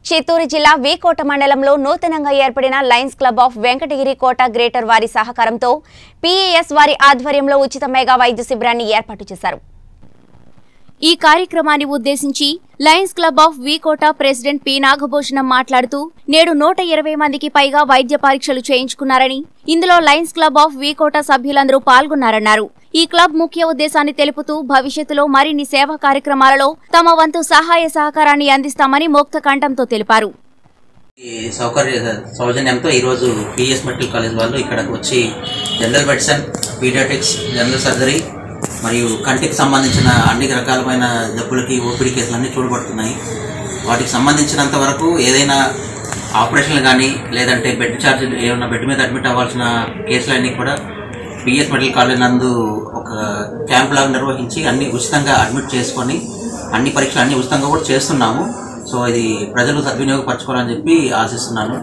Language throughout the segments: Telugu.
చిత్తూరు జిల్లా వీకోట మండలంలో నూతనంగా ఏర్పడిన Lions Club of Venkatagiri Kota greater వారి సహకారంతో పీఏఎస్ వారి ఆధ్వర్యంలో ఉచిత మెగా వైద్య శిబిరాన్ని ఏర్పాటు చేశారు ఈ కార్యక్రమాన్ని ఉద్దేశించి Lions Club of V Kota president P Nagabhushanam మాట్లాడుతూ నేడు నూట ఇరవై మందికి పైగా వైద్య పరీక్షలు చేయించుకున్నారని ఇందులో లయన్స్ క్లబ్ ఆఫ్ వీకోట సభ్యులందరూ పాల్గొన్నారన్నారు ఈ క్లబ్ ముఖ్య ఉద్దేశాన్ని తెలుపుతూ భవిష్యత్తులో మరిన్ని సేవా కార్యక్రమాలలో తమ వంతు సహాయ సహకారాన్ని అందిస్తామని మోక్త కంఠంతో తెలిపారు ఈ సౌకర్య సౌజన్యంతో ఈరోజు పిఎస్ మెడికల్ కాలేజ్ వాళ్ళు ఇక్కడకు వచ్చి general medicine paediatrics general surgery మరియు కంటికి సంబంధించిన అన్ని రకాలమైన జబ్బులకి ఓపిడి కేసులన్నీ చూడబడుతున్నాయి వాటికి సంబంధించినంత వరకు ఏదైనా ఆపరేషన్లు కానీ లేదంటే బెడ్ ఛార్జ్ ఏమైనా బెడ్ మీద అడ్మిట్ అవ్వాల్సిన కేసులన్నీ కూడా పిఎస్ మెడికల్ కాలేజ్ నందు ఒక క్యాంప్ లాగా నిర్వహించి అన్ని ఉచితంగా అడ్మిట్ చేసుకొని అన్ని పరీక్షలు అన్ని ఉచితంగా కూడా చేస్తున్నాము సో ఇది ప్రజలు సద్వినియోగపరచుకోవాలని చెప్పి ఆశిస్తున్నాను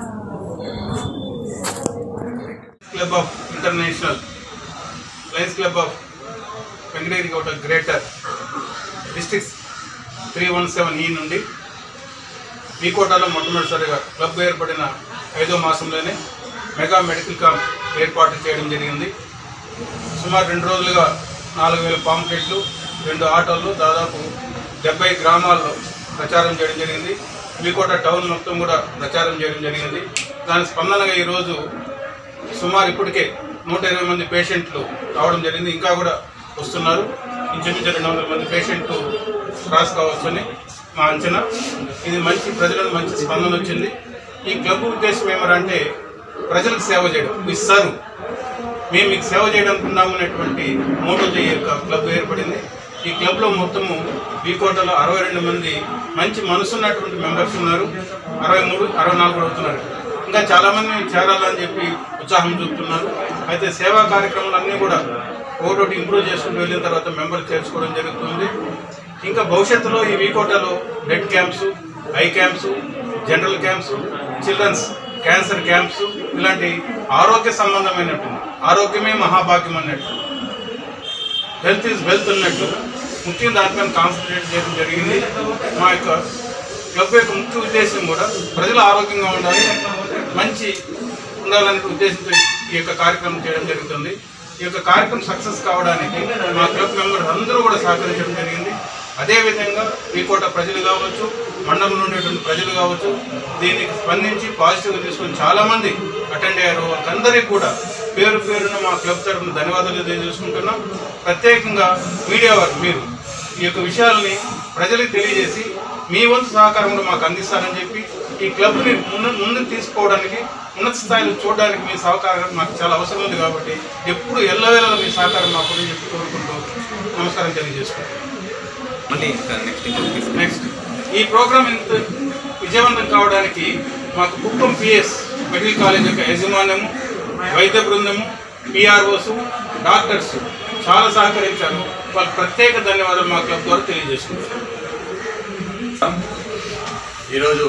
club of international Lions Club of Venkatagiri Kota greater districts three one seven E నుండి మీ కోటాలో మొట్టమొదటిసారిగా క్లబ్ ఏర్పడిన ఐదో మాసంలోనే మెగా మెడికల్ క్యాంప్ ఏర్పాటు చేయడం జరిగింది సుమారు రెండు రోజులుగా నాలుగు వేల పాంప్లెట్లు రెండు ఆటోలు దాదాపు డెబ్బై గ్రామాల్లో ప్రచారం చేయడం జరిగింది మీకోట టౌన్ మొత్తం కూడా ప్రచారం చేయడం జరిగింది దాని స్పందనగా ఈరోజు సుమారు ఇప్పటికే నూట ఇరవై మంది పేషెంట్లు రావడం జరిగింది ఇంకా కూడా వస్తున్నారు ఇంచుమించు రెండు వందల మంది పేషెంట్లు క్రాస్ కావచ్చని మా అంచనా ఇది మంచి ప్రజలకు మంచి స్పందన వచ్చింది ఈ క్లబ్ ఉద్దేశం ఏమరంటే ప్రజలకు సేవ చేయడం ఇస్తారు మేము మీకు సేవ చేయడానికి ఉన్నాము అనేటువంటి మోటోతో ఈ యొక్క క్లబ్ ఏర్పడింది ఈ క్లబ్లో మొత్తము వీకోటలో అరవై రెండు మంది మంచి మనసున్నటువంటి మెంబర్స్ ఉన్నారు అరవై మూడు అరవై నాలుగు అవుతున్నారు ఇంకా చాలామంది చేరాలని చెప్పి ఉత్సాహం చూపుతున్నారు అయితే సేవా కార్యక్రమాలు అన్నీ కూడా ఒకటోటి ఇంప్రూవ్ చేసుకుంటూ వెళ్ళిన తర్వాత మెంబర్లు చేర్చుకోవడం జరుగుతుంది ఇంకా భవిష్యత్తులో ఈ వీకోటలో blood camps eye camps general camps children's cancer camps ఇలాంటి ఆరోగ్య సంబంధమైనట్టు ఆరోగ్యమే మహాభాగ్యం అన్నట్టు హెల్త్ ఈజ్ వెల్త్ అన్నట్టు ముఖ్యంగా దానిపైన కాన్సన్ట్రేట్ చేయడం జరిగింది మా యొక్క క్లబ్ యొక్క ముఖ్య ఉద్దేశం కూడా ప్రజలు ఆరోగ్యంగా ఉండాలి మంచి ఉండాలనే ఉద్దేశంతో ఈ యొక్క కార్యక్రమం చేయడం జరుగుతుంది ఈ యొక్క కార్యక్రమం సక్సెస్ కావడానికి మా క్లబ్ మెంబర్స్ అందరూ కూడా సహకరించడం జరిగింది అదేవిధంగా ఈ కోట ప్రజలు కావచ్చు మండలంలో ఉండేటువంటి ప్రజలు కావచ్చు దీనికి స్పందించి పాజిటివ్గా తీసుకొని చాలామంది అటెండ్ అయ్యారు వాళ్ళందరికీ కూడా పేరు పేరున మా క్లబ్ తరఫున ధన్యవాదాలు తెలియజేసుకుంటున్నాం ప్రత్యేకంగా మీడియా వారు మీరు ఈ యొక్క విషయాల్ని ప్రజలకు తెలియజేసి మీ వంతు సహకారం కూడా మాకు అందిస్తారని చెప్పి ఈ క్లబ్ని ముందు ముందుకు తీసుకోవడానికి ఉన్నత స్థాయిలో చూడడానికి మీ సహకారం మాకు చాలా అవసరం ఉంది కాబట్టి ఎప్పుడు ఎల్లవేళలా మీ సహకారం మాకు ఉందని చెప్పి కోరుకుంటూ నమస్కారం తెలియజేసుకుంటాం మళ్ళీ ఇంకా నెక్స్ట్ ఇంకొక తీసుకు నెక్స్ట్ ఈ ప్రోగ్రామ్ ఇంత విజయవంతం కావడానికి మాకు కుప్పం పిఎస్ మెడికల్ కాలేజ్ యొక్క యజమాన్యము వైద్య బృందము పిఆర్ఓస్ డాక్టర్స్ చాలా సహకరించారు వాళ్ళకి ప్రత్యేక ధన్యవాదాలు మా క్లబ్ ద్వారా తెలియజేసుకుంటారు ఈరోజు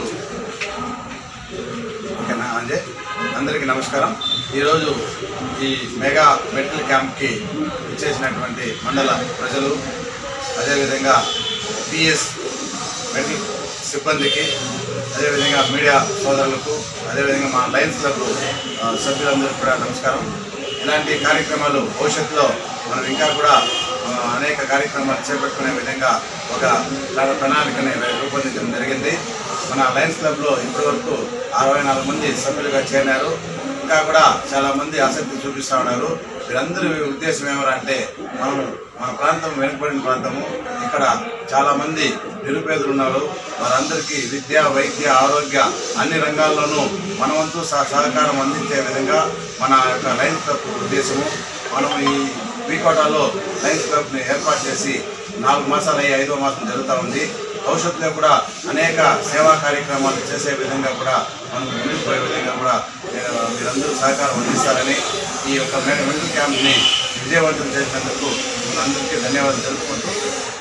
ఓకేనా అందే అందరికీ నమస్కారం ఈరోజు ఈ మెగా మెడికల్ క్యాంప్కి ఇచ్చేసినటువంటి మండల ప్రజలు అదేవిధంగా పిఎస్ మెడికల్ సిబ్బందికి అదేవిధంగా మీడియా సోదరులకు అదేవిధంగా మా లయన్స్ క్లబ్ ఆ, సభ్యులందరికీ కూడా నమస్కారం ఇలాంటి కార్యక్రమాలు భవిష్యత్తులో మనం ఇంకా కూడా ఆ, అనేక కార్యక్రమాలు చేపట్టుకునే విధంగా ఒక ప్ర- ప్రణాళికని రూపొందించడం జరిగింది మన లయన్స్ క్లబ్లో ఇప్పటివరకు అరవై నాలుగు మంది సభ్యులుగా చేరినారు ఇంకా కూడా చాలా మంది ఆసక్తి చూపిస్తూ ఉన్నారు వీరందరి ఉద్దేశం ఏమరంటే మనం మన ప్రాంతం వెనుకబడిన ప్రాంతము ఇక్కడ చాలా మంది నిరుపేదలు ఉన్నారు వారందరికీ విద్య వైద్య ఆరోగ్య అన్ని రంగాల్లోనూ మన వంతు సహ- సహకారం అందించే విధంగా మన యొక్క లయన్స్ క్లబ్ ఉద్దేశము మనం ఈ వీకోటాలో లయన్స్ క్లబ్ని ఏర్పాటు చేసి నాలుగు మాసాలు అయ్యి ఐదో మాసం జరుగుతూ ఉంది భవిష్యత్తులో కూడా అనేక సేవా కార్యక్రమాలు చేసే విధంగా కూడా మనం ముందుకు పోయే విధంగా కూడా ఆ, మీరందరూ సహకారం అందిస్తారని ఈ యొక్క మెడికల్ క్యాంప్ని విజయవంతం చేసినందుకు మనందరికీ ధన్యవాదాలు తెలుపుకుంటూ